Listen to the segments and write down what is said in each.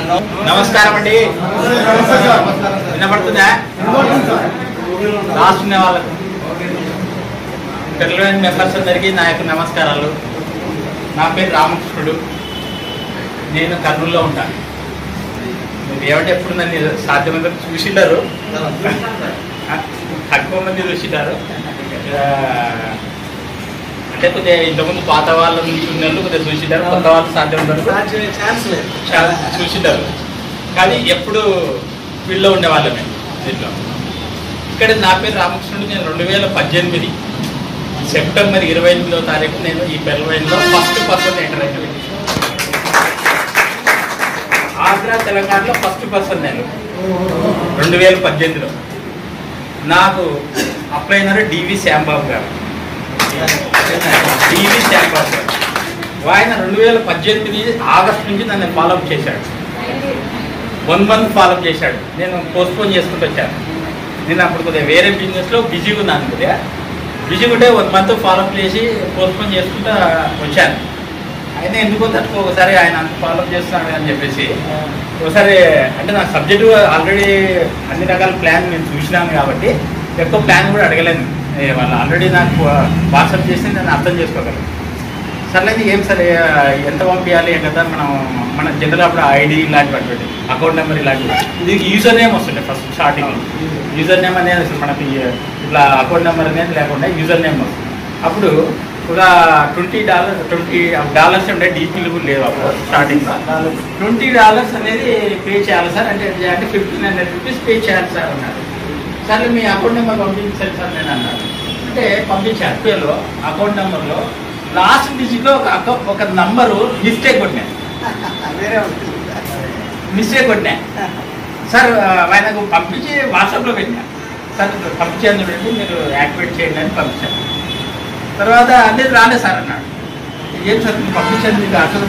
నమస్కారం అండి వినపడుతుందా లాస్ట్ ఉన్న వాళ్ళకు పిల్లలైన మెంబర్స్ అందరికీ నా యొక్క నమస్కారాలు నా పేరు రామకృష్ణుడు నేను కర్నూలులో ఉంటాను మీరు ఏమంటే ఎప్పుడు నన్ను సాధ్యమైనంత చూసిండారు తక్కువ మంది చూసిండారు ఆ, అంటే కొద్దిగా ఇంతకుముందు పాత వాళ్ళ నుంచి ఉన్న వాళ్ళు కొద్దిగా చూసిండారు కొత్త వాళ్ళు సాధ్యమైనంత ఛాన్స్ లేదు చాలా చూసిండారు కానీ ఎప్పుడు ఫీల్డ్లో ఉండేవాళ్ళమే దీంట్లో ఇక్కడ నా పేరు రామకృష్ణుడు నేను రెండు వేల పద్దెనిమిది సెప్టెంబర్ ఇరవై ఎనిమిదో తారీఖు నేను ఈ బెల్వైన్లో ఫస్ట్ పర్సన్ ఎంటర్ అయ్యాను ఆంధ్ర తెలంగాణలో ఫస్ట్ పర్సన్ నేను రెండు వేల పద్దెనిమిదిలో నాకు అప్లై అయినారు డివి శ్యాంబాబు గారు డివి శ్యాంబాబు గారు ఆయన రెండు వేల పద్దెనిమిది ఆగస్ట్ నుంచి నన్ను ఫాలోఅప్ చేశాడు వన్ మంత్ ఫాలోఅప్ చేశాడు నేను పోస్ట్పోన్ చేసుకుంటూ వచ్చాను నేను అప్పుడు కొద్దిగా వేరే బిజినెస్లో బిజీగా ఉన్నాను కొద్దిగా బిజీగా ఉంటే వన్ మంత్ ఫాలోఅప్ చేసి పోస్ట్పోన్ చేసుకుంటూ వచ్చాను ఆయన ఎందుకో తట్టుకో ఒకసారి ఆయన అంత ఫాలోఅప్ చేస్తున్నాడు అని చెప్పేసి ఒకసారి అంటే నా సబ్జెక్టు ఆల్రెడీ అన్ని రకాల ప్లాన్ నేను చూసినాను కాబట్టి ఎక్కువ ప్లాన్ కూడా అడగలేను ఏ, వాళ్ళు ఆల్రెడీ నాకు వాట్సాప్ చేసి నేను అర్థం చేసుకోగలను సర్లే ఏం సరే ఎంత పంపించాలి ఏం కదా మనం మన జనరల్ అప్పుడు ఐడి ఇలాంటివి అటువంటి అకౌంట్ నెంబర్ ఇలాంటివి ఇది యూజర్ నేమ్ వస్తుండే ఫస్ట్ స్టార్టింగ్ యూజర్ నేమ్ అనేది అసలు మనకి ఇట్లా అకౌంట్ నెంబర్ అనేది లేకుండా యూజర్ నేమ్ వస్తుంది అప్పుడు ఒక ట్వంటీ డాలర్ ట్వంటీ డాలర్స్ ఉండే డీపీలు కూడా లేవు అప్పుడు స్టార్టింగ్ ట్వంటీ డాలర్స్ అనేది పే చేయాలి సార్ అంటే అంటే ఫిఫ్టీన్ హండ్రెడ్ రూపీస్ పే చేయాలి సార్ అన్నారు సరే మీ అకౌంట్ నెంబర్ పంపించాలి సార్ నేను అన్నాను అంటే పంపించాను పేలో అకౌంట్ నెంబర్లో లాస్ట్ డిజిట్లో ఒక అకౌ- ఒక నంబరు మిస్టేక్ కొట్టినా వేరే ఉంటుంది మిస్టేక్ కొట్టినా సార్ ఆ, ఆయనకు పంపించి వాట్సాప్లో పెట్టినా సార్ పంపించాను చూడండి మీరు యాక్టివేట్ చేయండి అని పంపించాను తర్వాత అదే రాలేదు సార్ అన్నాడు ఏం సార్ మీరు పంపించాను మీకు అసలు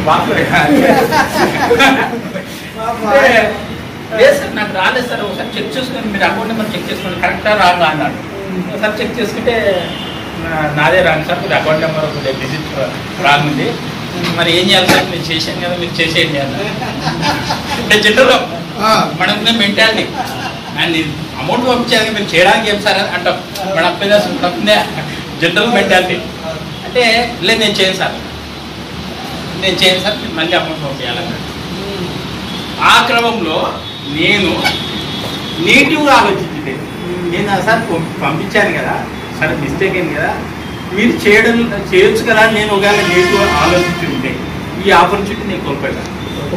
బాగా లేదు సార్ నాకు రాలేదు సార్ ఒకసారి చెక్ చేసుకుని మీరు అకౌంట్ నెంబర్ చెక్ చేసుకోండి కరెక్టా రాంగా అన్నాడు ఒకసారి చెక్ చేసుకుంటే నా- నాదే రాంగ్ సార్ మీరు అకౌంట్ నెంబర్ ఒక డిజిట్ రాంగ్ ఉంది మరి ఏం చేయాలి సార్ మీరు చేసాను కదా మీరు చేసేయండి అన్నారు అంటే జనరల్ మనకున్న మెంటాలిటీ అండ్ అమౌంట్ పంపించాలి మీరు చేయడానికి ఏం సార్ అని అంటాం మన అప్పిన మనకున్న జనరల్ మెంటాలిటీ అంటే లేదు నేను చేయను సార్ నేను చేయను సార్ మీరు మళ్ళీ అమౌంట్ పంపించాలన్నాడు ఆ క్రమంలో నేను నెగిటివ్గా ఆలోచించింది నేను ఆ సార్ పం- పంపించాను కదా సరే మిస్టేక్ అయింది కదా మీరు చేయడం చేయొచ్చు కదా అని నేను ఒకవేళ నెగిటివ్ ఆలోచించి ఉంటే ఈ ఆపర్చునిటీ నేను కోల్పోయాను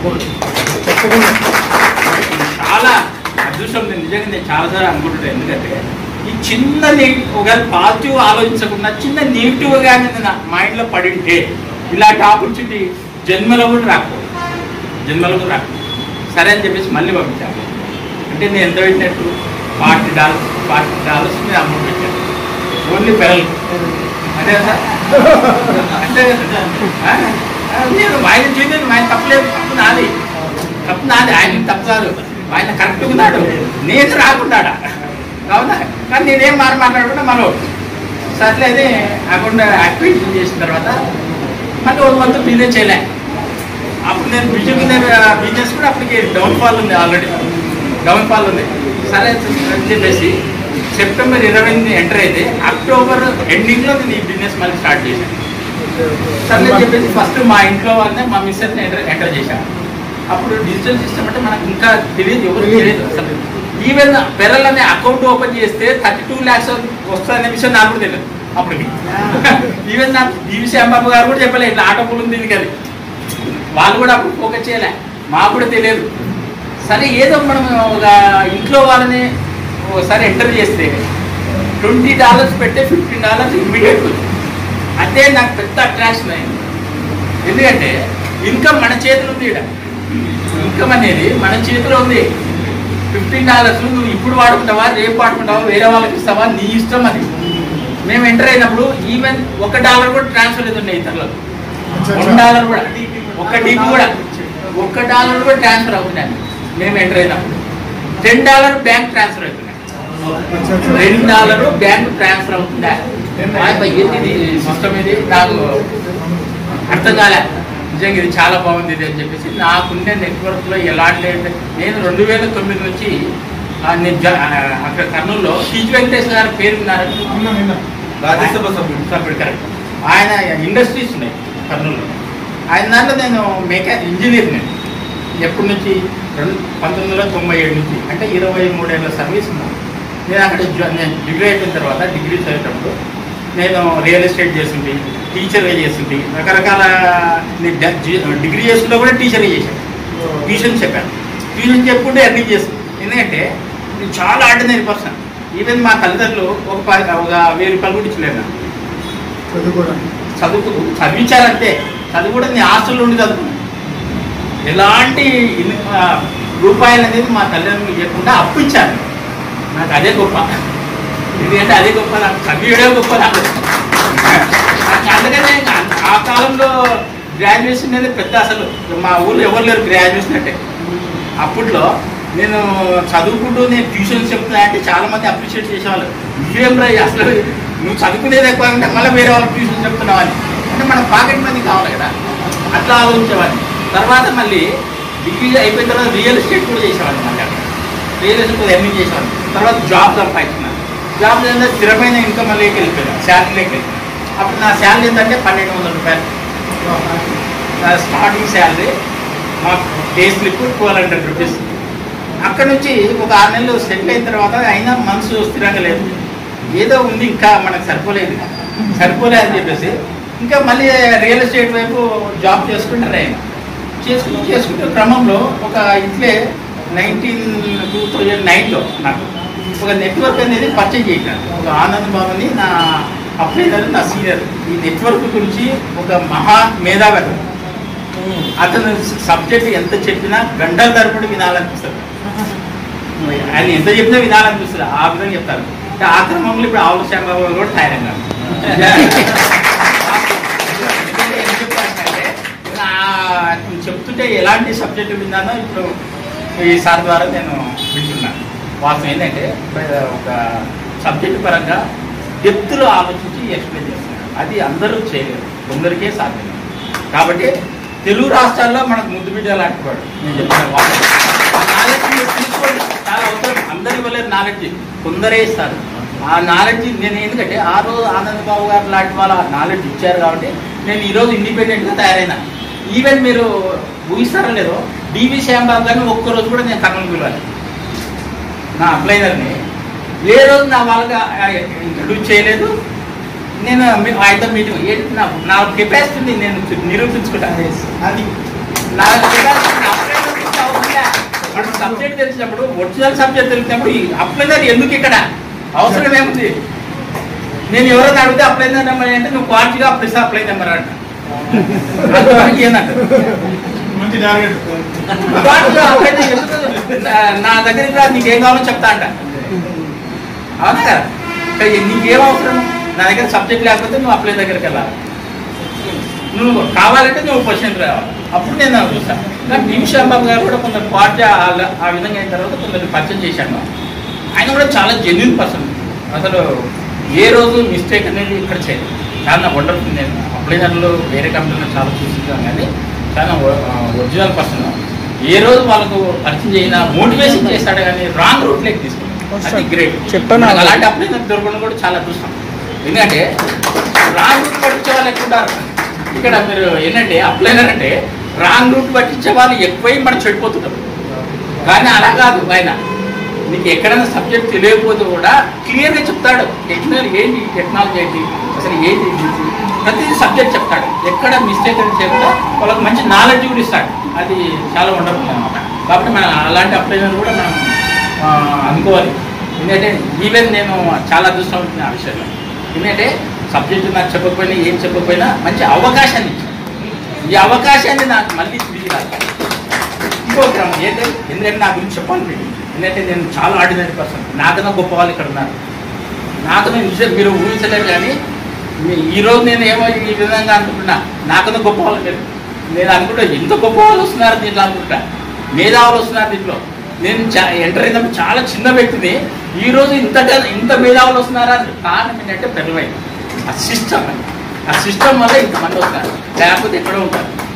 చాలా అదృష్టం నేను నిజంగా నేను చాలాసార్లు అనుకుంటున్నాను ఎందుకంటే ఈ చిన్న నెగిటివ్ ఒకవేళ పాజిటివ్ ఆలోచించకుండా చిన్న నెగిటివ్గా నేను నా మైండ్లో పడి ఉంటే ఇలాంటి ఆపర్చునిటీ జన్మలో కూడా రాకపోదు జన్మలో కూడా రాకపోదు సరే అని చెప్పేసి మళ్ళీ పంపించాను అంటే నేను ఎంత పెట్టినట్టు ఫార్టీ డాలర్స్ ఫార్టీ డాలర్స్ మీద అమౌంట్ పెట్టాను ఓన్లీ పెరల్ అదే సార్ అంటే ఆ? ఆ, నేను ఆయన చేయలేదు ఆయన తప్పలేదు తప్పు నాది తప్పు నాది ఆయన తప్పు కాదు ఆయన కరెక్ట్గా ఉన్నాడు నేను రాకుండాడా అవునా కానీ నేనేం మాట మాట్లాడకుండా మనం సర్లే అది అకౌంట్ యాక్టివేషన్ చేసిన తర్వాత మళ్ళీ ఒక మంత్ బిజినెస్ చేయలే అప్పుడు నేను బిజినెస్ బిజినెస్ కూడా అప్పటికి డౌన్ ఫాల్ ఉంది ఆల్రెడీ డౌన్ ఫాల్ ఉంది సరే అని చెప్పేసి సెప్టెంబర్ ఇరవై ఎనిమిది ఎంటర్ అయితే అక్టోబర్ ఎండింగ్లో నేను ఈ బిజినెస్ మళ్ళీ స్టార్ట్ చేశాను సరే అని చెప్పేసి ఫస్ట్ మా ఇంట్లో వాళ్ళనే మా మిస్సెస్ని ఎంటర్ ఎంటర్ చేశాను అప్పుడు డిజిటల్ సిస్టమ్ అంటే మనకు ఇంకా తెలియదు ఎవరు తెలియదు అసలు ఈవెన్ పెరల్ అనే అకౌంట్ ఓపెన్ చేస్తే థర్టీ టూ ల్యాక్స్ వస్తుందనే విషయం నాకు కూడా తెలియదు అప్పటికి ఈవెన్ నాకు డివి శ్యాంబాబు గారు కూడా చెప్పలేదు ఇట్లా ఆటో పుల్ ఉంది ఇది కానీ వాళ్ళు కూడా అప్పుడు ఫోకస్ చేయలే మాకు కూడా తెలియదు సరే ఏదో మనం ఒక ఇంట్లో వాళ్ళని ఒకసారి ఎంటర్ చేస్తే ట్వంటీ డాలర్స్ పెట్టే ఫిఫ్టీన్ డాలర్స్ ఇమ్మీడియట్ అదే నాకు పెద్ద అట్రాక్షన్ అయింది ఎందుకంటే ఇన్కమ్ మన చేతిలో ఉంది ఇక్కడ ఇన్కమ్ అనేది మన చేతిలో ఉంది ఫిఫ్టీన్ డాలర్స్ నువ్వు ఇప్పుడు వాడుకుంటావా రేపు వాడుకుంటావా వేరే వాళ్ళకి ఇస్తావా నీ ఇష్టం అది మేము ఎంటర్ అయినప్పుడు ఈవెన్ ఒక డాలర్ కూడా ట్రాన్స్ఫర్ అవుతుండే ఇతరులకు వన్ డాలర్ కూడా ఒక్క డీపీ కూడా ఒక్క డాలర్ కూడా ట్రాన్స్ఫర్ అవుతున్నాయి మేము ఎంటర్ అయినప్పుడు టెన్ డాలర్ బ్యాంక్ ట్రాన్స్ఫర్ అవుతున్నాయి రెండు డాలర్ బ్యాంక్ ట్రాన్స్ఫర్ అవుతుందా ఏంది సిస్టమ్ ఇది నాకు అర్థం కాలే నిజంగా ఇది చాలా బాగుంది ఇది అని చెప్పేసి నాకుండే నెట్వర్క్లో ఎలాంటి నేను రెండు వేల తొమ్మిది నుంచి ఆ, నేను జ- ఆ, అక్కడ కర్నూలులో టీజీ వెంకటేష్ గారి పేరు విన్నారు రాజ్యసభ సభ్యుడు సభ్యుడు కరెక్ట్ ఆయన ఇండస్ట్రీస్ ఉన్నాయి కర్నూలులో ఆయన దాంట్లో నేను మెకా ఇంజనీర్ నేను ఎప్పటి నుంచి రెండు పంతొమ్మిది వందల తొంభై ఏడు నుంచి అంటే ఇరవై మూడేళ్ళ సర్వీస్ ఉన్నాను నేను అక్కడ జా- నేను డిగ్రీ అయిపోయిన తర్వాత డిగ్రీ చదివేటప్పుడు నేను రియల్ ఎస్టేట్ చేస్తుంటే టీచర్గా చేస్తుంటే రకరకాల నేను డ- జి- డిగ్రీ చేసుకుంటే కూడా టీచర్గా చేశాను ట్యూషన్ చెప్పాను ట్యూషన్ చెప్పుకుంటే ఎర్నింగ్ చేస్తాను ఎందుకంటే నేను చాలా ఆర్డినరీ పర్సన్ ఈవెన్ మా తల్లిదండ్రులు ఒక పది ఒక వెయ్యి రూపాయలు కూడా ఇచ్చలేదు నాకు చదువుకోవడానికి చదువుకు చదివించారంటే చదువు కూడా నేను హాస్టల్లో ఉండి చదువుకున్నాను ఎలాంటి ఇన్- ఆ, రూపాయలు అనేది మా తల్లిదండ్రులు ఇవ్వకుండా అప్పు ఇచ్చాను నాకు అదే గొప్ప ఎందుకంటే అదే గొప్ప నాకు చదివేయడే గొప్ప నాకు నాకు అందుకనే ఆ- ఆ కాలంలో గ్రాడ్యుయేషన్ అనేది పెద్ద అసలు మా ఊళ్ళో ఎవరు లేరు గ్రాడ్యుయేషన్ అంటే అప్పట్లో నేను చదువుకుంటూ నేను ట్యూషన్ చెప్తున్నా అంటే చాలా మంది అప్రిషియేట్ చేసేవాళ్ళు నువ్వేం రా అసలు నువ్వు చదువుకునేది ఎక్కువ అంటే మళ్ళీ వేరే వాళ్ళకి ట్యూషన్ చెప్తున్నావు అని అంటే మన పాకెట్ మనీ కావాలి కదా అట్లా ఆలోచించేవాడిని తర్వాత మళ్ళీ డిగ్రీ అయిపోయిన తర్వాత రియల్ ఎస్టేట్ కూడా చేసేవాడిని మళ్ళీ అక్కడ రియల్ ఎస్టేట్ కూడా ఎర్నింగ్ చేసేవాడిని తర్వాత జాబ్ సంపాదించుకున్నాను జాబ్ ఏంటంటే స్థిరమైన ఇన్కమ్ లేక వెళ్ళిపోయాను శాలరీలోకి వెళ్ళిపోయాను అప్పుడు నా శాలరీ ఏంటంటే పన్నెండు వందల రూపాయలు నా స్టార్టింగ్ శాలరీ మా day slip twelve hundred rupees అక్కడ నుంచి ఒక ఆరు నెలలు సెటిల్ అయిన తర్వాత అయినా మనసు స్థిరంగా లేదు ఏదో ఉంది ఇంకా మనకు సరిపోలేదు సరిపోలేదు అని చెప్పేసి ఇంకా మళ్ళీ రియల్ ఎస్టేట్ వైపు జాబ్ చేసుకుంటారు ఆయన చేసుకుంటూ చేసుకుంటూ క్రమంలో ఒక ఇట్లే నైన్టీన్ టూ థౌజండ్ నైన్లో నాకు ఒక నెట్వర్క్ అనేది పరిచయం చేశాను ఒక ఆనంద్ బాబుని నా అప్లైనర్ నా సీనియర్ ఈ నెట్వర్క్ గురించి ఒక మహా మేధావి అతను. అతను సబ్జెక్ట్ ఎంత చెప్పినా గంటల తరపుడు వినాలనిపిస్తుంది ఆయన ఎంత చెప్పినా వినాలనిపిస్తుంది ఆ విధంగా చెప్తారు అంటే ఆ క్రమంలో ఇప్పుడు ఆవుల శ్యాంబాబు గారు కూడా తయారయ్యారు ఏం చెప్పాలంటే, నా చెప్తుంటే ఎలాంటి సబ్జెక్టు విన్నానో ఇప్పుడు ఈ సార్ ద్వారా నేను వింటున్నాను వాస్తవం ఏంటంటే ఒక సబ్జెక్ట్ పరంగా డెప్త్లో ఆలోచించి ఎక్స్ప్లెయిన్ చేస్తున్నారు అది అందరూ చేయలేరు కొందరికే సాధ్యం కాబట్టి తెలుగు రాష్ట్రాల్లో మనకు ముద్దు బిడ్డ లాంటి వాడు నేను చెప్పిన వాస్తవం. ఆ నాలెడ్జ్ మీరు తీసుకోండి చాలా అవసరం అందరి ఇవ్వలేరు నాలెడ్జ్ కొందరే ఇస్తారు ఆ నాలెడ్జ్ నేను ఎందుకంటే ఆ రోజు ఆనంద్ బాబు గారు లాంటి వాళ్ళ నాలెడ్జ్ ఇచ్చారు కాబట్టి నేను ఈరోజు ఇండిపెండెంట్గా తయారైనా ఈవెన్ మీరు ఊహిస్తారో లేదో డివి శ్యాంబాబు గారిని ఒక్కరోజు కూడా నేను కర్నూలు పిలవాలి నా అప్లైనర్ని ఏ రోజు నా వాళ్ళగా ఇంట్రడ్యూస్ చేయలేదు నేను మీ- ఆయనతో మీటింగ్ ఏంటి నా నా కెపాసిటీ ఉంది నేను చు- నిరూపించుకుంటాను అది నా కెపాసిటీ అప్లైనర్ గురించి అవసరం లే. మనకు సబ్జెక్ట్ తెలిసినప్పుడు ఒరిజినల్ సబ్జెక్ట్ తెలిసినప్పుడు ఈ అప్లైనర్ ఎందుకు ఇక్కడ అవసరం ఏముంది నేను ఎవరైనా అడిగితే అప్లైనర్ నెంబర్ అంటే నువ్వు క్వాలిటీగా అప్లై అప్లై నెంబర్ అంట అది మనకి ఏందంట మంచి టార్గెట్ క్వాలిటీగా అప్లై ఎందుకు నా- నా దగ్గరికి రా నీకేం కావాలో చెప్తా అంట అవునా కదా కానీ నీకేం అవసరం నా దగ్గర సబ్జెక్ట్ లేకపోతే నువ్వు అప్లై దగ్గరికి వెళ్ళాలి నువ్వు కావాలంటే నువ్వు క్వశ్చన్ రావాలి అప్పుడు నేను నాకు చూస్తాను కానీ భీమశ్యామ్ బాబు గారు కూడా కొంత పార్టీ ఆ- ఆ విధంగా అయిన తర్వాత కొందరు పరిచయం చేశాను ఆయన కూడా చాలా జెన్యున్ పర్సన్ అసలు ఏ రోజు మిస్టేక్ అనేది ఇక్కడ చేయలేదు చాలా వండర్ఫుల్ నేను అప్లైనర్లు వేరే కంపెనీలో చాలా చూస్తున్నాను కానీ చాలా ఒరిజినల్ పర్సన్ ఏ రోజు వాళ్ళకు పరిచయం చేసినా మోటివేషన్ చేస్తాడు కానీ రాంగ్ రూట్లోకి తీసుకుంటాడు అది గ్రేట్ చెప్పాను. మనకు అలాంటి అప్లైనర్ దొరకడం కూడా చాలా చూస్తాం ఎందుకంటే రాంగ్ రూట్ పట్టించే వాళ్ళు ఎక్కువ ఉంటారు ఇక్కడ మీరు ఏంటంటే అప్లైనర్ అంటే రాంగ్ రూట్ పట్టించే వాళ్ళు ఎక్కువై మనం చెడిపోతుంటాం కానీ అలా కాదు ఆయన నీకు ఎక్కడైనా సబ్జెక్ట్ తెలియకపోతే కూడా క్లియర్గా చెప్తాడు టెక్నాలజీ ఏంటి టెక్నాలజీ ఏంటి అసలు ఏంటి ఇది? ప్రతి సబ్జెక్ట్ చెప్తాడు ఎక్కడ మిస్టేక్ అని చెప్తా వాళ్ళకి మంచి నాలెడ్జ్ కూడా ఇస్తాడు అది చాలా వండర్ఫుల్ అనమాట కాబట్టి మనం అలాంటి అప్లైనర్ కూడా మనం ఆ, అనుకోవాలి ఎందుకంటే ఈవెన్ నేను చాలా అదృష్టం ఉంటుంది ఆ విషయంలో ఎందుకంటే సబ్జెక్ట్ నాకు చెప్పకపోయినా ఏం చెప్పకపోయినా మంచి అవకాశాన్ని ఇచ్చాడు ఈ అవకాశాన్ని నాకు మళ్ళీ తిరిగి రాదు ఇంకో క్రమం ఏంటంటే ఎందుకంటే నా గురించి చెప్పాలి మీకు ఎందుకంటే నేను చాలా ఆర్డినరీ పర్సన్ నాకన్నా గొప్ప వాళ్ళు ఇక్కడ ఉన్నారు నాకన్నా నిజం మీరు ఊహించలేరు కానీ మీ- ఈ రోజు నేను ఏమో ఈ విధంగా అనుకుంటున్నా నాకన్నా గొప్ప వాళ్ళు లేరు నేను అనుకుంటా ఎంత గొప్ప వాళ్ళు వస్తున్నారు దీంట్లో అనుకుంటా మేధావులు వస్తున్నారు దీంట్లో నేను చా- ఎంటర్ అయినప్పుడు చాలా చిన్న వ్యక్తిని ఈ రోజు ఇంతగా ఇంత మేధావులు వస్తున్నారా అని కారణం ఏంటంటే పెరవై ఆ సిస్టమ్ ఆ సిస్టమ్ వల్ల ఇంతమంది వస్తారు లేకపోతే ఎక్కడో ఉంటారు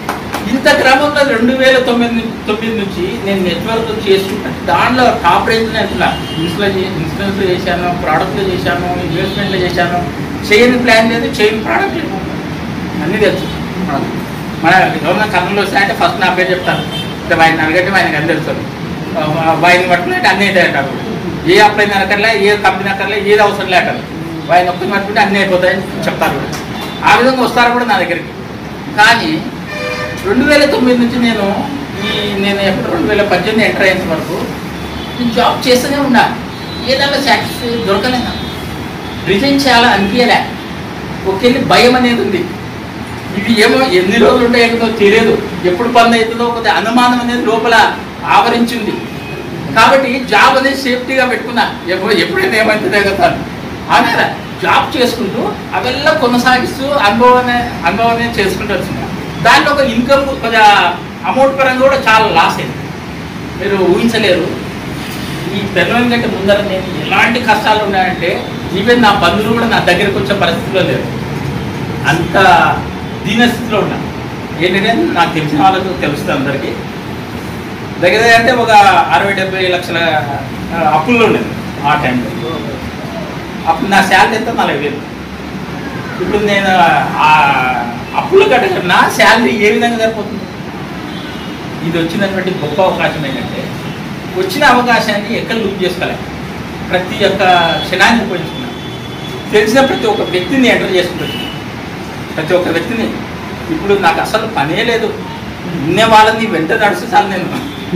ఇంత క్రమంలో రెండు వేల తొమ్మిది ను- తొమ్మిది నుంచి నేను నెట్వర్క్ చేసుకుంటాను దాంట్లో టాప్ రేంజ్ అంటున్నా ఇన్సూరెన్స్ ఇన్సూరెన్స్ చేశాను ప్రోడక్ట్లు చేశాను ఇన్వెస్ట్మెంట్లు చేశాను చేయని ప్లాన్ లేదు చేయని ప్రోడక్ట్ లేదు అన్నీ తెలుసు మనకు. మన ఎవరైనా కర్నూలు వస్తాయంటే ఫస్ట్ నా పేరు చెప్తాను అంటే ఆయన అడగట్టే ఆయనకు అని తెలుస్తుంది వాయిని పట్టుకుంటే అన్నీ అవుతాయి ఏ అప్లై అక్కర్లే ఏ కంపెనీ అక్కర్లే ఏది అవసరం లేక వాయిని ఒక్కటి పట్టుకుంటే అన్నీ అయిపోతాయని చెప్తారు కూడా ఆ విధంగా వస్తారు కూడా నా దగ్గరికి కానీ రెండు వేల తొమ్మిది నుంచి నేను ఈ నేను ఎప్పుడు రెండు వేల పద్దెనిమిది ఎంటర్ అయ్యేంత వరకు నేను జాబ్ చేస్తూనే ఉన్నా ఏదైనా సాటిస్ఫై దొరకలేదు నాకు రిజైన్ చేయాలా అనిపించలే ఒకెళ్ళి భయం అనేది ఉంది ఇది ఏమో ఎన్ని రోజులు ఉంటాయో తెలియదు ఎప్పుడు పని అవుతుందో ఒక అనుమానం అనేది లోపల ఆవరించింది కాబట్టి జాబ్ అనేది సేఫ్టీగా పెట్టుకున్నా ఎప్పుడు ఎప్పుడైనా ఏమవుతుందో కదా అదే జాబ్ చేసుకుంటూ అవెల్లా కొనసాగిస్తూ అనుభవాన్ని అనుభవాన్ని చేసుకుంటూ వచ్చిన దాంట్లో ఒక ఇన్కమ్ కొంచెం అమౌంట్ పరంగా కూడా చాలా లాస్ అయింది మీరు ఊహించలేరు ఈ పెళ్ళం కంటే ముందర నేను ఎలాంటి కష్టాలు ఉన్నాయంటే ఈవెన్ నా బంధువులు కూడా నా దగ్గరకు వచ్చే పరిస్థితిలో లేరు అంత దీనస్థితిలో ఉన్నా ఏంటంటే నాకు తెలిసిన వాళ్ళకు తెలుస్తుంది అందరికీ దగ్గర దగ్గర అంటే ఒక అరవై డెబ్బై లక్షల ఆ, అప్పుల్లో ఉండేది ఆ టైంలో అప్పుడు నా శాలరీ ఎంత నలభై వేలు ఇప్పుడు నేను ఆ అప్పులు కట్టకుండా శాలరీ ఏ విధంగా సరిపోతుంది ఇది వచ్చినటువంటి గొప్ప అవకాశం ఏంటంటే వచ్చిన అవకాశాన్ని ఎక్కడ లూజ్ చేసుకోలే ప్రతి ఒక్క క్షణాన్ని ఉపయోగించుకున్నాను తెలిసిన ప్రతి ఒక్క వ్యక్తిని ఎంటర్ చేసుకుంటుంది ప్రతి ఒక్క వ్యక్తిని ఇప్పుడు నాకు అసలు పనే లేదు ఉన్న వాళ్ళని వెంట నడుస్తూ చాలు నేను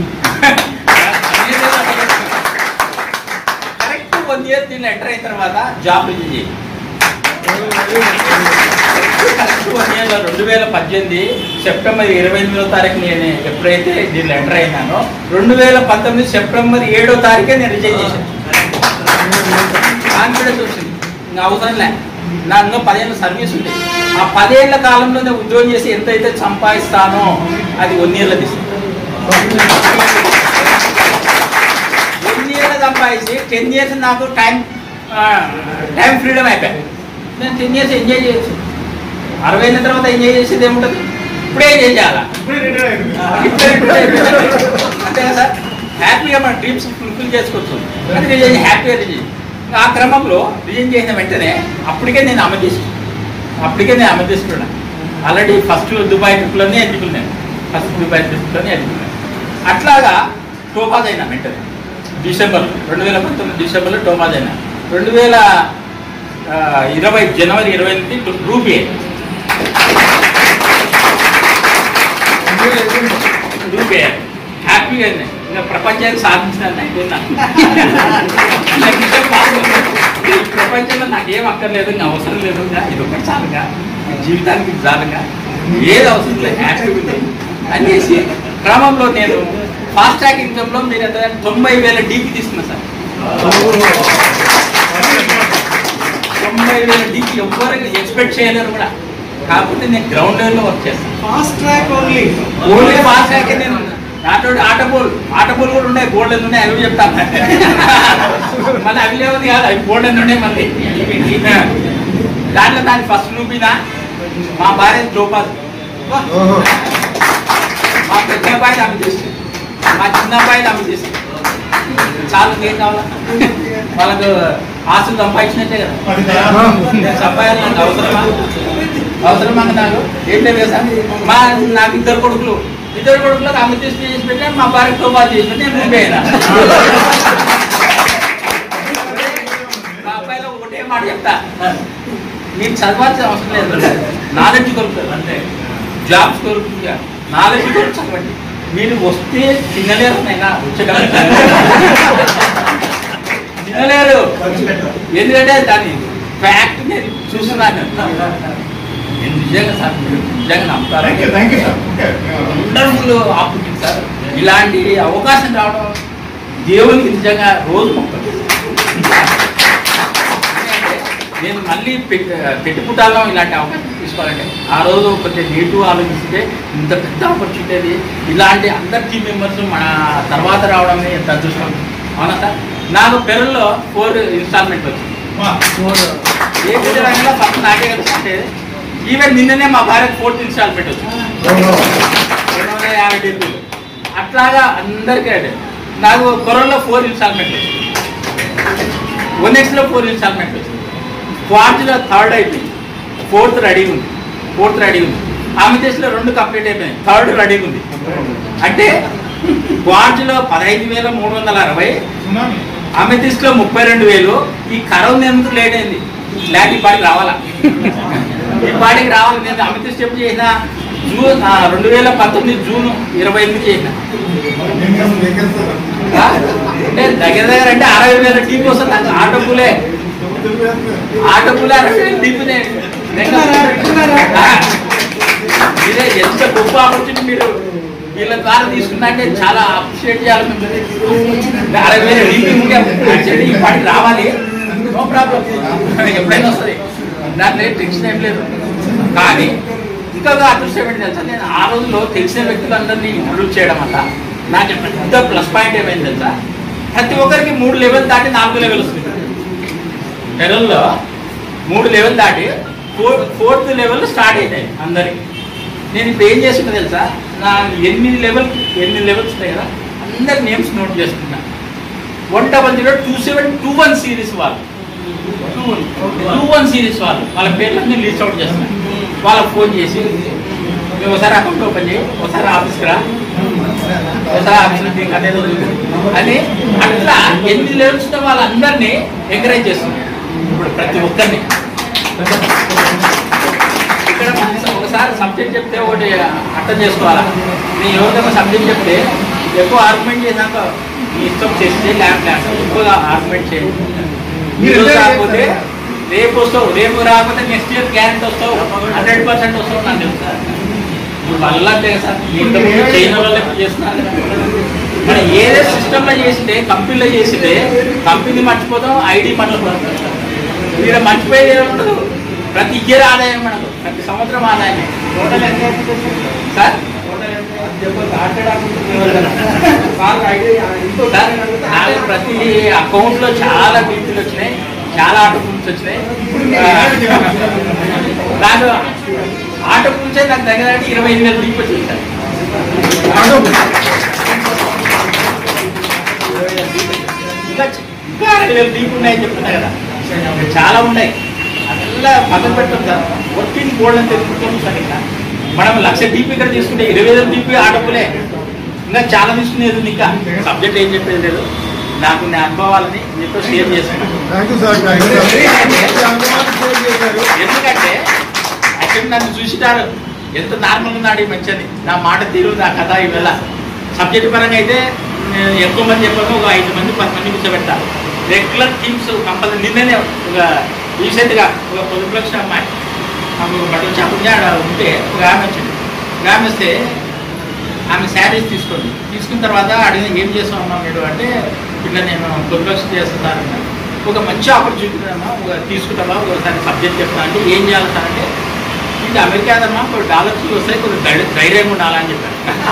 కరెక్ట్ వన్ ఇయర్ దీన్ని ఎంటర్ అయిన తర్వాత జాబ్ రిలీజ్ చేయి కరెక్ట్ వన్ ఇయర్ రెండు వేల పద్దెనిమిది సెప్టెంబర్ ఇరవై ఎనిమిదో తారీఖు నేను ఎప్పుడైతే దీనిలో ఎంటర్ అయినానో రెండు వేల పంతొమ్మిది సెప్టెంబర్ ఏడో తారీఖే నేను రిజైన్ చేశాను కాన్ఫిడెన్స్ వచ్చింది ఇంకా అవసరం లే నా ఇంకా పదేళ్ళ సర్వీస్ ఉంది ఆ పదేళ్ల కాలంలో నేను ఉద్యోగం చేసి ఎంతైతే సంపాదిస్తానో అది వన్ ఇయర్లో తీసుకుంటాను వన్ ఇయర్లో సంపాదించి టెన్ ఇయర్స్ నాకు టైం టైం ఫ్రీడమ్ అయిపోయాయి నేను టెన్ ఇయర్స్ ఎంజాయ్ చేయొచ్చు అరవై అయిన తర్వాత ఎంజాయ్ చేసేది ఏముంటుంది ఇప్పుడే ఎంజాయ్ చేయాలా ఇప్పుడే రిటైర్ అయింది. ఇప్పుడే ఇప్పుడే అంతే కదా సార్ హ్యాపీగా మన డ్రీమ్స్ ఫుల్ఫిల్ చేసుకోవచ్చు అది రిజైన్ హ్యాపీగా రిజైన్ ఆ క్రమంలో రిజైన్ చేసిన వెంటనే అప్పటికే నేను అమలు చేసుకున్నాను అప్పటికే నేను అమలు చేసుకున్నాను ఆల్రెడీ ఫస్ట్ దుబాయ్ ట్రిప్లోనే ఎదుగుకున్నాను ఫస్ట్ దుబాయ్ ట్రిప్లోనే ఎదుగుకున్నాను అట్లాగా టోపాజ్ అయినా వెంటనే డిసెంబర్ రెండు వేల పంతొమ్మిది డిసెంబర్లో టోపాజ్ అయినా రెండు వేల ఆ, ఇరవై జనవరి ఇరవై ఎనిమిది రూపీ రూపే హ్యాపీగా ఉంది. ఇంకా ప్రపంచాన్ని సాధించినాను అయిపోయిందా నాకు ఇంకా బాగుంది. ఈ ప్రపంచంలో నాకేం అక్కర్లేదు ఇంకా అవసరం లేదు ఇంకా ఇది ఒకటి చాలుగా ఈ జీవితానికి ఇది చాలుగా ఏది అవసరం లేదు హ్యాపీగా ఉంది అనేసి క్రమంలో నేను ఫాస్ట్ ట్రాక్ ఇన్కమ్లో మీరు ఎంత తొంభై వేల డీపీ తీసుకున్నా సార్ తొంభై వేల డీపీ ఎవ్వరు ఎక్స్పెక్ట్ చేయలేరు కూడా కాకపోతే నేను గ్రౌండ్ లెవెల్లో వర్క్ చేస్తాను fast track only only fast track నేను నాతో ఆట బోల్ ఆట బోల్ కూడా ఉన్నాయి బోర్డు ఎంత ఉన్నాయి అవి చెప్తాను మళ్ళీ అవి లేవని కాదు అవి బోర్డు ఎంత ఉన్నాయి మళ్ళీ దాంట్లో దాని ఫస్ట్ రూపీనా మా భార్య ద్రౌపది మా పెద్ద అబ్బాయి ఆమె చేస్తుంది మా చిన్న అబ్బాయి ఆమె చేస్తుంది చాలు ఏం కావాలా వాళ్ళకు ఆస్తులు సంపాదించినట్టే కదా అది కదా. నేను సంపాదించాలి నాకు అవసరమా అవసరమా నాకు ఏం లేదు కదా సార్ మా నాకు ఇద్దరు కొడుకులు ఇద్దరు కొడుకులకు అమ్మ తీసి చేసి పెట్టా మా భార్యతో బాగా చేసి పెట్టి నేను ముందే అయినా మా అబ్బాయిలో ఒకటే మాట చెప్తా మీరు చదవాల్సిన అవసరం లేదు నాలెడ్జ్ కొరుకుతుంది అంతే జాబ్స్ కొరుకుతుంది నాలెడ్జ్ కొరకు చదవండి మీరు వస్తే తినలేరు నైనా వచ్చగలుగుతారు తినలేరు ఎందుకంటే దాని ఫ్యాక్ట్ నేను చూస్తున్నాను నేను నిజంగా సార్ మీరు నిజంగా నమ్ముతారు thank you thank you sir okay wonderful opportunity sir ఇలాంటి అవకాశం రావడం దేవునికి నిజంగా రోజు మొక్కలు నేను మళ్ళీ పెట్టి పెట్టుకుంటాలో ఇలాంటి అవకాశం తీసుకోవాలంటే ఆ రోజు కొంచెం నెగిటివ్ ఆలోచిస్తే ఇంత పెద్ద ఆపర్చునిటీ అది ఇలాంటి అందరు టీమ్ మెంబర్స్ మన తర్వాత రావడం ఎంత అదృష్టం అవునా సార్ నాకు పెరల్లో ఫోర్ ఇన్స్టాల్మెంట్ వచ్చింది వా. ఏ విధంగా ఫస్ట్ నాకే కలిసి అంటే ఈవెన్ నిన్ననే మా భార్య ఫోర్త్ ఇన్స్టాల్మెంట్ వచ్చింది రెండు వందల యాభై డెబ్బైలు అట్లాగా అందరికీ అంటే నాకు కొరల్లో ఫోర్ ఇన్స్టాల్మెంట్ వచ్చింది ఒనెక్స్లో ఫోర్ ఇన్స్టాల్మెంట్ వచ్చింది క్వార్జ్లో థర్డ్ అయిపోయింది ఫోర్త్ రెడీ ఉంది ఫోర్త్ రెడీ ఉంది అమితేష్లో రెండు కంప్లీట్ అయిపోయింది థర్డ్ రెడీ ఉంది అంటే క్వార్జ్లో పదహైదు వేల మూడు వందల అరవై సునామీ అమితిస్లో ముప్పై రెండు వేలు ఈ కరోనా ఎందుకు లేట్ అయింది లేక ఈ పాటికి రావాలా ఈ పాటికి రావాలి నేను అమితిస్ చెప్పు చేసిన జూన్ ఆ, రెండు వేల పంతొమ్మిది జూన్ ఇరవై ఎనిమిది చేసిన ఆ? అంటే దగ్గర దగ్గర అంటే అరవై వేల టీపీ వస్తుంది నాకు ఆటో కూలే ఆటో కూలే అరవై వేల టీపీనే ఆ. ఇదే ఎంత గొప్ప ఆపర్చునిటీ మీరు వీళ్ళ ద్వారా తీసుకున్నా అంటే చాలా అప్రిషియేట్ చేయాలి మిమ్మల్ని. అరవై వేల టీపీ ఉంటే యాక్చువల్లీ ఈ పాటికి రావాలి నో ప్రాబ్లం ఎప్పుడైనా వస్తుంది దాంట్లో ఏం టెన్షన్ ఏం లేదు కానీ ఇంకా అదృష్టం ఏంటి తెలుసా నేను ఆ రోజుల్లో తెలిసిన వ్యక్తులందరినీ ఇంట్రొడ్యూస్ చేయడం వల్ల నాకు పెద్ద ప్లస్ పాయింట్ ఏమైంది తెలుసా ప్రతి ఒక్కరికి మూడు లెవెల్ దాటి నాలుగు లెవెల్ వస్తుంది లెవెల్లో మూడు లెవెల్ దాటి ఫోర్ ఫోర్త్ లెవెల్ స్టార్ట్ అయినాయి అందరికి నేను ఇప్పుడు ఏం చేస్తున్నా తెలుసా నా ఎనిమిది లెవెల్ ఎనిమిది లెవెల్స్ ఉంటాయి కదా అందరి నేమ్స్ నోట్ చేసుకున్నా one double zero two seven two one series వాళ్ళు టూ వన్ సిరీస్ వాళ్ళు వాళ్ళ పేర్లన్నీ లిస్ట్ అవుట్ చేస్తున్నా వాళ్ళకి ఫోన్ చేసి "నువ్వు ఒకసారి అకౌంట్ ఓపెన్ చేయి ఒకసారి ఆఫీస్కి రా ఒకసారి ఆఫీస్లో నీకు అదేదో చూడు." అని అట్లా ఎనిమిది లెవెల్స్ ఉన్న వాళ్ళందరినీ ఎంకరేజ్ చేస్తుంది ఇప్పుడు ప్రతి ఒక్కరిని ఇక్కడ మనం ఒకసారి సబ్జెక్ట్ చెప్తే ఒకటి అర్థం చేసుకోవాలా నేను ఎవరికైనా సబ్జెక్ట్ చెప్తే ఎక్కువ ఆర్గ్యుమెంట్ చేసినాక మీ ఇష్టం చేస్తే ల్యాబ్ క్లాస్ ఎక్కువగా ఆర్గ్యుమెంట్ చేయండి మీరు రాకపోతే రేపు వస్తావు రేపు రాకపోతే నెక్స్ట్ ఇయర్ గ్యారెంటీ వస్తావు హండ్రెడ్ పర్సెంట్ వస్తావు నాకు తెలుసు ఇప్పుడు వల్ల అంతే కదా సార్ ఇంతకుముందు చైనా వాళ్ళు ఎప్పుడు చేస్తున్నారు మనం ఏదే సిస్టంలో చేసిందే కంపెనీలో చేసిందే కంపెనీ మర్చిపోతాం ఐడి మర్చిపోతాం మీరు మర్చిపోయేది ఏముండదు ప్రతి ఇయర్ ఆదాయం మనకు ప్రతి సంవత్సరం ఆదాయమే టోటల్ ఎంత అవుతుంది సార్ సార్ నాకు ప్రతి అకౌంట్ లో చాలా బీపీలు వచ్చినాయి చాలా ఆటో పుల్స్ వచ్చినాయి ఆ, నాకు ఆటో పుల్సే నాకు దగ్గర దగ్గర ఇరవై ఎనిమిది వేల బీపీ వచ్చింది సార్ ఇంకా ఇంకా అరవై వేలు డీప్ ఉన్నాయని చెప్తున్నా కదా ఇంకా చాలా ఉన్నాయి అదల్లా పక్కన పెట్టడం సార్ వర్కింగ్ బోర్డ్ అని తెలుసుకుంటాం సార్ ఇక్కడ మనం లక్ష డీపీ ఇక్కడ తీసుకుంటే ఇరవై వేల డీపీ ఆటోపులే ఇంకా చాలా తీసుకునేది ఉంది ఇంకా సబ్జెక్ట్ ఏం చెప్పేది లేదు నాకు నా అనుభవాలని మీతో షేర్ చేస్తున్నాను thank you sir thank you చేశారు ఎందుకంటే అక్కడ నన్ను చూసినారు ఎంత నార్మల్ ఉన్నాడు ఈ మంచి నా మాట తీరు నా కథ ఇవల్ల సబ్జెక్ట్ పరంగా అయితే నేను ఎక్కువ మంది చెప్పాను ఒక ఐదు మంది పది మంది కూర్చోబెడతా రెగ్యులర్ టీమ్స్ కంపల్సరీ నిన్ననే ఒక రీసెంట్గా ఒక పొదుపు లక్ష అమ్మాయి ఆమె ఒక బట్టల షాప్ ఉంది ఆడ ఉంటే ఒక ఆమె వచ్చింది ఒక ఆమె వస్తే ఆమె శారీస్ తీసుకోండి తీసుకున్న తర్వాత అడిగిన ఏం చేస్తాం అమ్మా మీరు అంటే ఇట్లా నేను పొదుపు లక్ష చేస్తున్నాను ఒక మంచి ఆపర్చునిటీ అమ్మా ఒక తీసుకుంటావా ఒకసారి సబ్జెక్ట్ చెప్తా అంటే ఏం చేయాలి సార్ అంటే ఇది అమెరికా కదమ్మా కొన్ని డాలర్స్ వస్తాయి కొంచెం ధైర్య- ధైర్యంగా ఉండాలని చెప్పారు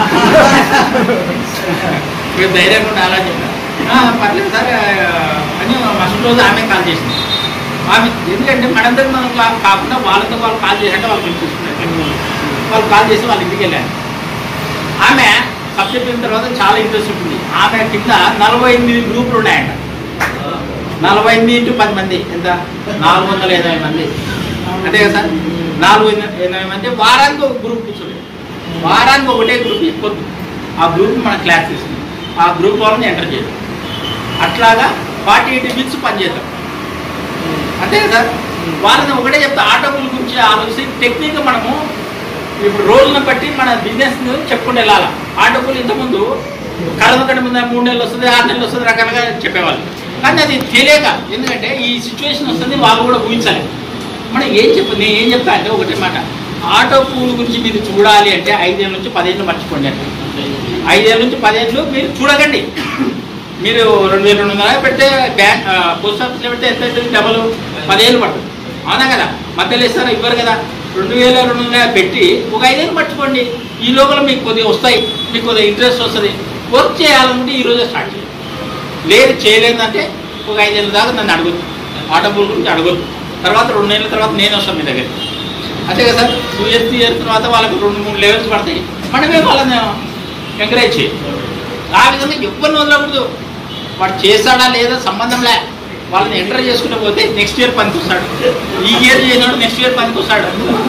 మీరు ధైర్యంగా ఉండాలని చెప్పారు "ఆ, పర్లేదు సార్ ఆ, అని మరుసటి రోజు ఆమె కాల్ చేసింది ఆమె ఎందుకంటే మనందరం మనం కా- కాకుండా వాళ్ళతో వాళ్ళు కాల్ చేశాక వాళ్ళు పిలిపించుకున్నారు వాళ్ళు కాల్ చేసి వాళ్ళ ఇంటికి వెళ్ళారు ఆమె సబ్జెక్ట్ అయిన తర్వాత చాలా ఇంట్రెస్ట్ ఉంటుంది ఆమె కింద నలభై ఎనిమిది గ్రూపులు ఉన్నాయంట నలభై ఎనిమిది ఇంటూ పది మంది ఎంత నాలుగు వందల ఎనభై మంది అంతే కదా సార్ నాలుగు ఎన- ఎనభై మంది వారానికి ఒక గ్రూప్ కూర్చోలేదు వారానికి ఒకటే గ్రూప్ చెప్పొద్దు ఆ గ్రూప్ మన క్లాస్ తీసుకుంది ఆ గ్రూప్ వాళ్ళని ఎంటర్ చేయదు అట్లాగా ఫార్టీ ఎయిట్ మినిట్స్ పనిచేద్దాం అంతే కదా సార్ వాళ్ళని ఒకటే చెప్తా ఆటోకుల గురించి ఆలోచించి టెక్నిక్ మనము ఇప్పుడు రోజులను బట్టి మన బిజినెస్ చెప్పుకుంటూ వెళ్ళాలి ఆటోకులు ఇంతకుముందు కరోనా కంటే ముందు మూడు నెలలు వస్తుంది ఆరు నెలలు వస్తుంది రకరకాలుగా చెప్పేవాళ్ళు కానీ అది తెలియక ఎందుకంటే ఈ సిచ్యువేషన్ వస్తుంది వాళ్ళు కూడా ఊహించాలి మనం ఏం చెప్పు నేను ఏం చెప్తా అంటే ఒకటే మాట ఆటో పూల్ గురించి మీరు చూడాలి అంటే ఐదేళ్ళ నుంచి పదేళ్ళు మర్చిపోండి అంటే ఐదేళ్ళ నుంచి పదేళ్ళు మీరు చూడకండి మీరు రెండు వేల రెండు వందల పెడితే బ్యాంక్ పోస్ట్ ఆఫీస్లో పెడితే ఎంత అవుతుంది డబల్ పదేళ్ళు పడుతుంది అవునా కదా మధ్యలో ఇస్తారా ఇవ్వరు కదా రెండు వేల రెండు వందల పెట్టి ఒక ఐదేళ్ళు పట్టుకోండి ఈ లోపల మీకు కొద్దిగా వస్తాయి మీకు కొద్దిగా ఇంట్రెస్ట్ వస్తుంది వర్క్ చేయాలనుకుంటే ఈ రోజే స్టార్ట్ చేయాలి లేదు చేయలేదంటే ఒక ఐదేళ్ళ దాకా నన్ను అడగొద్దు ఆటో పూల్ గురించి అడగొద్దు తర్వాత రెండు నెలల తర్వాత నేను వస్తాను మీ దగ్గర అంతే కదా sir two years three years తర్వాత వాళ్ళకి రెండు మూడు లెవెల్స్ పడతాయి మనమే వాళ్ళని ఎంకరేజ్ చేయాలి ఆ విధంగా ఎవరిని వదలకూడదు వాడు చేస్తాడా లేదా సంబంధం లే వాళ్ళని ఎంటర్ చేసుకుంటూ పోతే నెక్స్ట్ ఇయర్ పనికి వస్తాడు ఈ ఇయర్ చేయనాడు నెక్స్ట్ ఇయర్ పనికి వస్తాడు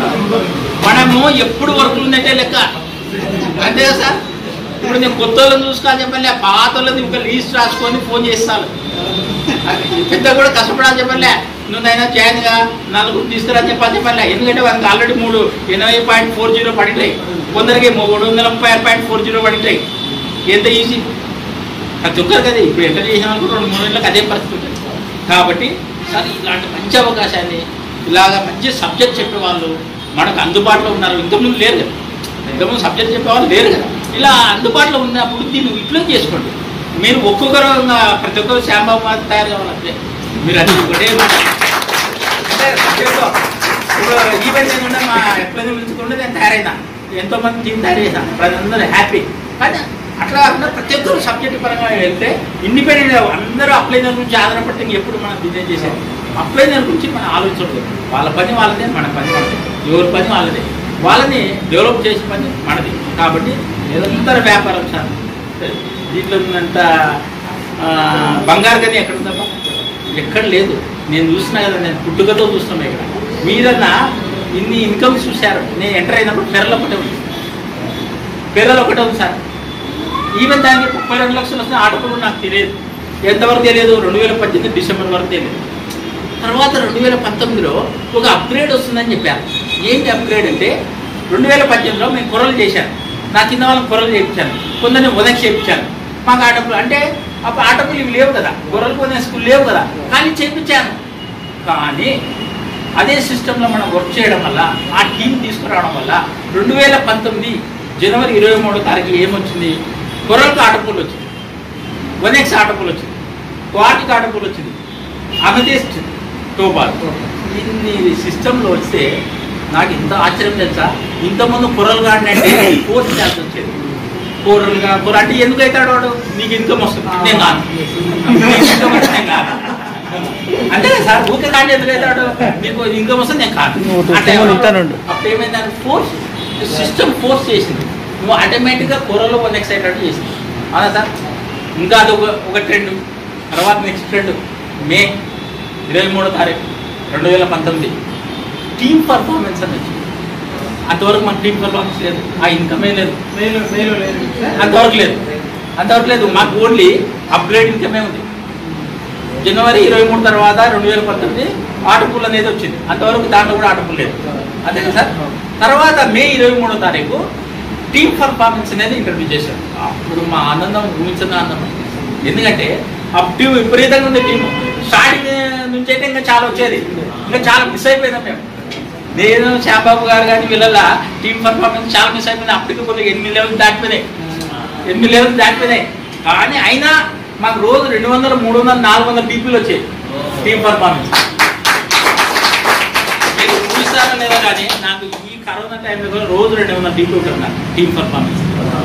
మనము ఎప్పుడు వర్కులు ఉన్నట్టే లెక్క అంతే కదా సార్ ఇప్పుడు నేను కొత్త వాళ్ళని చూసుకోవాలి చెప్పలే పాత వాళ్ళని ఒక లీస్ట్ రాసుకొని ఫోన్ చేస్తాను పెద్ద కూడా కష్టపడాలి చెప్పలే నువ్వైనా జాయిన్గా నలుగురు తీసుకురా చెప్పాలి చెప్పలే ఎందుకంటే వాళ్ళకి ఆల్రెడీ మూడు ఎనభై పాయింట్ ఫోర్ జీరో పడింటాయి కొందరికి మూడు వందల ముప్పై ఆరు పాయింట్ ఫోర్ జీరో పడింటాయి ఎంత ఈజీ ప్రతి ఒక్కరు కదా ఇప్పుడు ఎంటర్ చేసిన వాళ్ళకు రెండు మూడు నెలలకు అదే పరిస్థితి ఉంటుంది కాబట్టి సార్ ఇలాంటి మంచి అవకాశాన్ని ఇలాగ మంచి సబ్జెక్ట్ చెప్పేవాళ్ళు మనకు అందుబాటులో ఉన్నారు ఇంతకుముందు లేరు కదా ఇంతకుముందు సబ్జెక్ట్ చెప్పేవాళ్ళు లేరు కదా ఇలా అందుబాటులో ఉన్నప్పుడు దీన్ని ఇట్లా చేసుకోండి మీరు ఒక్కొక్కరు ఉన్న ప్రతి ఒక్కరు శ్యాంబాబు మాది తయారు కావాలంటే మీరు అది ఒకటే మాట. అంటే సబ్జెక్ట్లో ఇప్పుడు ఈవెంట్ ఏంటంటే మా ఎప్పుడైనా పిలుచుకుంటే నేను తయారైనా ఎంతో మంది టీం తయారు చేశాను ప్రజలందరూ హ్యాపీ కానీ అట్లా కాకుండా ప్రతి ఒక్కరు సబ్జెక్ట్ పరంగా వెళ్తే ఇండిపెండెంట్ అందరూ అప్లైనర్ గురించి ఆధారపడితే ఇంక ఎప్పుడు మనం బిజినెస్ చేసేది అప్లైనర్ గురించి మనం ఆలోచించకూడదు వాళ్ళ పని వాళ్ళదే మన పని మనదే ఎవరి పని వాళ్ళదే వాళ్ళని డెవలప్ చేసే పని మనది కాబట్టి నిరంతర వ్యాపారం సార్ దీంట్లో ఉన్నంత ఆ, బంగారు గని ఎక్కడ ఉందమ్మా ఎక్కడ లేదు నేను చూసినా కదా నేను పుట్టుకతో చూస్తున్నా ఇక్కడ మీరన్నా ఇన్ని ఇన్కమ్స్ చూశారు నేను ఎంటర్ అయినప్పుడు పెరలు ఒకటే ఉంది పెరలు ఒకటే ఉంది సార్ ఈవెన్ దానికి ముప్పై రెండు లక్షలు వస్తే ఆటోలు నాకు తెలియదు ఎంతవరకు తెలియదు రెండు వేల పద్దెనిమిది డిసెంబర్ వరకు తెలియదు తర్వాత రెండు వేల పంతొమ్మిదిలో ఒక అప్గ్రేడ్ వస్తుందని చెప్పారు ఏంటి అప్గ్రేడ్ అంటే రెండు వేల పద్దెనిమిదిలో మేము కొరలు చేశాను నా కింద వాళ్ళని కొరలు చేయించాను కొందరిని ఉదయం చేయించాను మాకు ఆటోపులు అంటే అప్పుడు ఆటోపులు ఇవి లేవు కదా గొర్రెలు కొనే స్కూల్ లేవు కదా కానీ చేయించాను కానీ అదే సిస్టంలో మనం వర్క్ చేయడం వల్ల ఆ టీం తీసుకురావడం వల్ల రెండు వేల పంతొమ్మిది జనవరి ఇరవై మూడో తారీఖు ఏమొచ్చింది గొర్రెలకు ఆటోపులు వచ్చింది వనెక్స్ ఆటోపులు వచ్చింది క్వార్టిక్ ఆటోపులు వచ్చింది అమదేస్ట్ టోబాల్ ఇన్ని సిస్టంలో వస్తే నాకు ఇంత ఆశ్చర్యం తెలుసా ఇంతమంది కూరలు కాడినంటే కోర్సు చేయాల్సి వచ్చేది కూరలుగా కూర అంటే ఎందుకు అవుతాడు వాడు నీకు ఇన్కమ్ వస్తుంది నేను కాను నీకు income వస్తే నేను కాను. అంతే కదా సార్ ఊకే కాండి ఎందుకు అవుతాడు నీకు ఇన్కమ్ వస్తుంది నేను కాను అంటే అప్పుడు ఏమైంది ఫోర్స్ సిస్టమ్ ఫోర్స్ చేసింది నువ్వు ఆటోమేటిక్గా కూరలో వన్ ఎక్సైటెడ్ చేసింది అవునా సార్ ఇంకా అది ఒక ఒక ట్రెండ్ తర్వాత నెక్స్ట్ ట్రెండ్ మే ఇరవై మూడో తారీఖు రెండు వేల పంతొమ్మిది టీమ్ పర్ఫార్మెన్స్ అని వచ్చింది అంతవరకు మన టీమ్ పర్ఫార్మెన్స్ లేదు ఆ ఇన్కమే లేదు మేలు మేలు లేదు అంతవరకు లేదు అంతవరకు లేదు మాకు ఓన్లీ అప్గ్రేడ్ ఇన్కమే ఉంది జనవరి ఇరవై మూడు తర్వాత రెండు వేల పంతొమ్మిది ఆటోపూల్ అనేది వచ్చింది అంతవరకు దాంట్లో కూడా ఆటోపూల్ లేదు అంతే కదా సార్ తర్వాత మే ఇరవై మూడో తారీఖు టీమ్ పర్ఫార్మెన్స్ అనేది ఇంట్రడ్యూస్ చేశారు అప్పుడు మా ఆనందం ఊహించిన ఆనందం ఎందుకంటే అప్పుడు టీం విపరీతంగా ఉంది టీం స్టార్టింగ్ నుంచి అయితే ఇంకా చాలా వచ్చేది ఇంకా చాలా మిస్ అయిపోయినాం మేము నేను శ్యాంబాబు గారు కానీ వీళ్ళ టీం పర్ఫార్మెన్స్ చాలా మిస్ అయిపోయింది అప్పటికి కొద్దిగా ఎనిమిది లెవెల్స్ దాటిపోయినాయి ఎనిమిది లెవెల్స్ దాటిపోయినాయి కానీ అయినా మాకు రోజు రెండు వందల మూడు వందల నాలుగు వందల పీపుల్ వచ్చాయి టీం పర్ఫార్మెన్స్ మీరు ఊహిస్తారో లేదో కానీ నాకు ఈ కరోనా టైంలో కూడా రోజు రెండు వందల పీపుల్ ఉంటారు నాకు టీం పర్ఫార్మెన్స్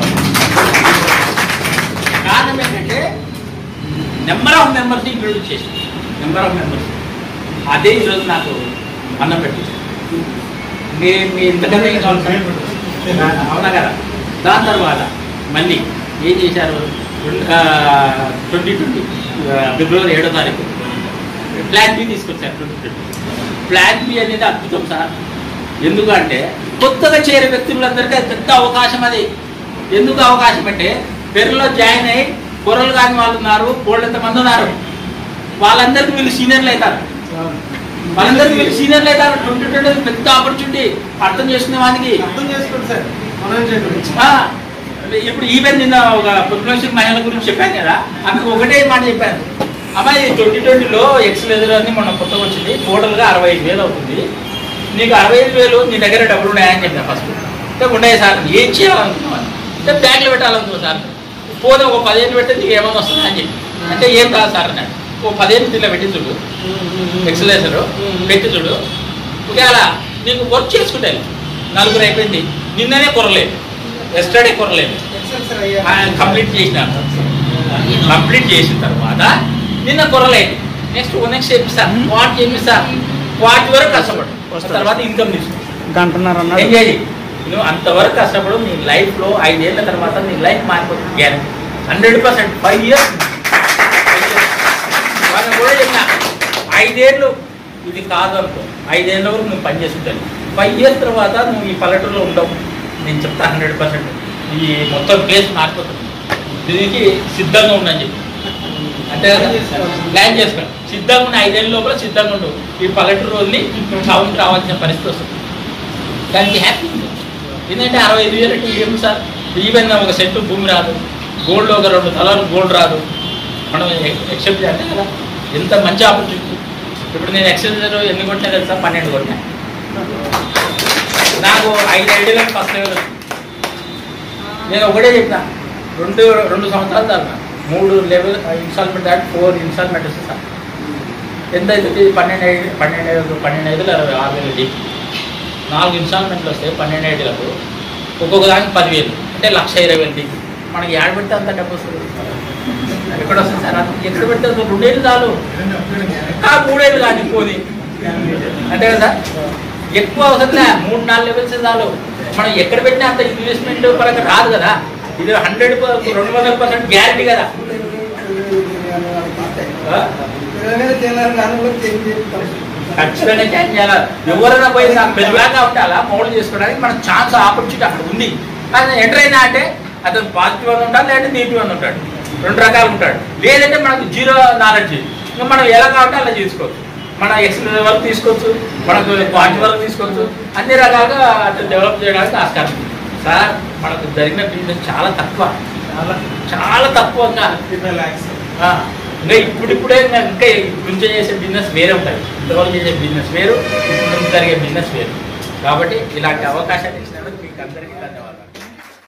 కారణం ఏంటంటే నెంబర్ ఆఫ్ మెంబర్స్ ఇంట్రొడ్యూస్ చేసి నెంబర్ ఆఫ్ మెంబర్స్ అదే ఈరోజు నాకు అన్నం పెట్టింది మీ మీ ఇంతకన్నా ఏం కావాలి సార్? అవునా కదా దాని తర్వాత మళ్ళీ ఏం చేశారు ట్వంటీ ట్వంటీ ఫిబ్రవరి ఏడో తారీఖు ప్లాన్ బి తీసుకొచ్చారు ట్వంటీ ట్వంటీ ప్లాన్ బి అనేది అద్భుతం సార్ ఎందుకంటే కొత్తగా చేరే వ్యక్తులందరికీ అది పెద్ద అవకాశం అది ఎందుకు అవకాశం అంటే పెరులో జాయిన్ అయ్యి కూరలు కాని వాళ్ళు ఉన్నారు బోల్డ్ మంది ఉన్నారు వాళ్ళందరికీ వీళ్ళు సీనియర్లు అవుతారు వాళ్ళందరికీ వీళ్ళు సీనియర్లు అవుతారు ట్వంటీ ట్వంటీ పెద్ద ఆపర్చునిటీ అర్థం చేసుకునే వానికి అర్థం చేసుకోండి సార్ మనం చేయండి ఆ, ఇప్పుడు ఈవెన్ నిన్న ఒక పుట్టినరోజు మహిళల గురించి చెప్పాను కదా ఆమెకు ఒకటే మాట చెప్పాను అమ్మాయి ట్వంటీ ట్వంటీలో ఎక్స్ లెదర్ అని మొన్న కొత్తగా వచ్చింది టోటల్గా అరవై ఐదు వేలు అవుతుంది నీకు అరవై ఐదు వేలు నీ దగ్గర డబ్బులు ఉన్నాయని చెప్పిన ఫస్ట్ అంటే ఉన్నాయి సార్ ఏం చేయాలనుకున్నావు అని. అంటే బ్యాంక్లో పెట్టాలనుకున్నావు సార్ పోనీ ఒక పదిహేను పెడితే నీకు ఏమైనా వస్తుందా అని చెప్పి అంటే ఏం కాదు సార్ అన్నాడు ఓ పదిహేను దీనిలో పెట్టి చూడు ఎక్సలేసర్ పెట్టి చూడు ఒకవేళ నీకు వర్క్ చేసుకుంటే నలుగురు అయిపోయింది నిన్ననే కొరలేదు ఎస్టర్డే కొరలేదు ఎక్సెల్ సార్ అయ్యా కంప్లీట్ చేసినాను కంప్లీట్ చేసిన తర్వాత నిన్న కొరలేదు నెక్స్ట్ నెక్స్ట్ చేపిస్తా వాట్ చేపిస్తా వాటి వరకు కష్టపడు తర్వాత ఇన్కమ్ తీసుకో గంటన్నర ఏం అన్నాడు చేయాలి నువ్వు అంతవరకు కష్టపడు నీ లైఫ్లో ఐదేళ్ల తర్వాత నీ లైఫ్ మారిపోతుంది guarantee hundred percent five years వాళ్ళని కూడా చెప్పిన ఐదేళ్ళు ఇది కాదు అనుకో ఐదేళ్ళ వరకు నువ్వు పని చేస్తుంటాను ఫైవ్ ఇయర్స్ తర్వాత నువ్వు ఈ పల్లెటూరులో ఉండవు నేను చెప్తా హండ్రెడ్ పర్సెంట్ ఈ మొత్తం కేసు మారిపోతుంది దీనికి సిద్ధంగా ఉండని చెప్పి అంటే ప్లాన్ చేసుకోండి సిద్ధంగా ఉన్న ఐదేళ్ళ లోపల సిద్ధంగా ఉండు ఈ పల్లెటూరు వదిలి టౌన్కి రావాల్సిన పరిస్థితి వస్తుంది దానికి హ్యాపీ ఉంది ఎందుకంటే అరవై ఐదు వేలు అంటే ఏం సార్ ఈవెన్ ఒక సెంటు భూమి రాదు గోల్డ్ ఒక రెండు తలాలు గోల్డ్ రాదు మనం ఎక్సెప్ట్ అంటే కదా ఎంత మంచి ఆపర్చునిటీ ఇప్పుడు నేను ఎక్సెప్ట్ ఎన్ని కొట్టినా తెలుసా పన్నెండు కొట్టినా నాకు ఐదు ఐడియాలకు ఫస్ట్ లెవెల్ వచ్చింది. నేను ఒకటే చెప్పిన రెండు రెండు సంవత్సరాలు చదివిన మూడు లెవెల్ ఇన్స్టాల్మెంట్ దాటి ఫోర్ ఇన్స్టాల్మెంట్ వస్తుంది సార్ ఎంత అవుతుంది పన్నెండు ఐదు పన్నెండు ఐదు పన్నెండు ఐదులు అరవై ఆరు వేలు డీప్ నాలుగు ఇన్స్టాల్మెంట్లు వస్తాయి పన్నెండు ఐదులకు ఒక్కొక్క దానికి పదివేలు అంటే లక్ష ఇరవై వేలు డీప్ మనకి ఏడ పెడితే అంత డబ్బు వస్తుంది ఎక్కడ వస్తుంది సార్ అంత ఎక్కడ పెడితే అంత రెండేళ్ళు చాలు ఆ మూడేళ్ళు కానీ పోనీ అంతే కదా ఎక్కువ అవసరం లే మూడు నాలుగు లెవెల్స్ చాలు మనం ఎక్కడ పెట్టినా అంత ఇన్వెస్ట్మెంట్ పరంగా రాదు కదా ఇది హండ్రెడ్ రెండు వందల పర్సెంట్ గ్యారంటీ కదా ఆ? ఖచ్చితంగా చేంజ్ చేయాలి ఎవరైనా పోయి నాకు మెరుగాగా ఉండాలా మౌలు చేసుకోవడానికి మనకు ఛాన్స్ ఆపర్చునిటీ అక్కడ ఉంది కానీ ఎంటర్ అయినా అంటే అతను పాజిటివ్ అని ఉంటాడు లేదంటే నెగిటివ్ అని ఉంటాడు రెండు రకాలు ఉంటాడు లేదంటే మనకు జీరో నాలెడ్జ్ ఇంకా మనం ఎలా కావాలంటే అలా చేసుకోవచ్చు మన ఎక్స్పీరియన్స్ వరకు తీసుకోవచ్చు మనకు క్వాలిటీ వరకు తీసుకోవచ్చు అన్ని రకాలుగా అతను డెవలప్ చేయడానికి ఆస్కారం ఉంది సార్ మనకు జరిగిన బిజినెస్ చాలా తక్కువ చాలా చాలా తక్కువగా ఆ, ఇంకా ఇప్పుడిప్పుడే ఇంకా ఇంకా కొంచెం చేసే బిజినెస్ వేరే ఉంటుంది ఇంతవరకు చేసే బిజినెస్ వేరు ఇప్పుడు జరిగే బిజినెస్ వేరు కాబట్టి ఇలాంటి అవకాశాలు ఇస్తే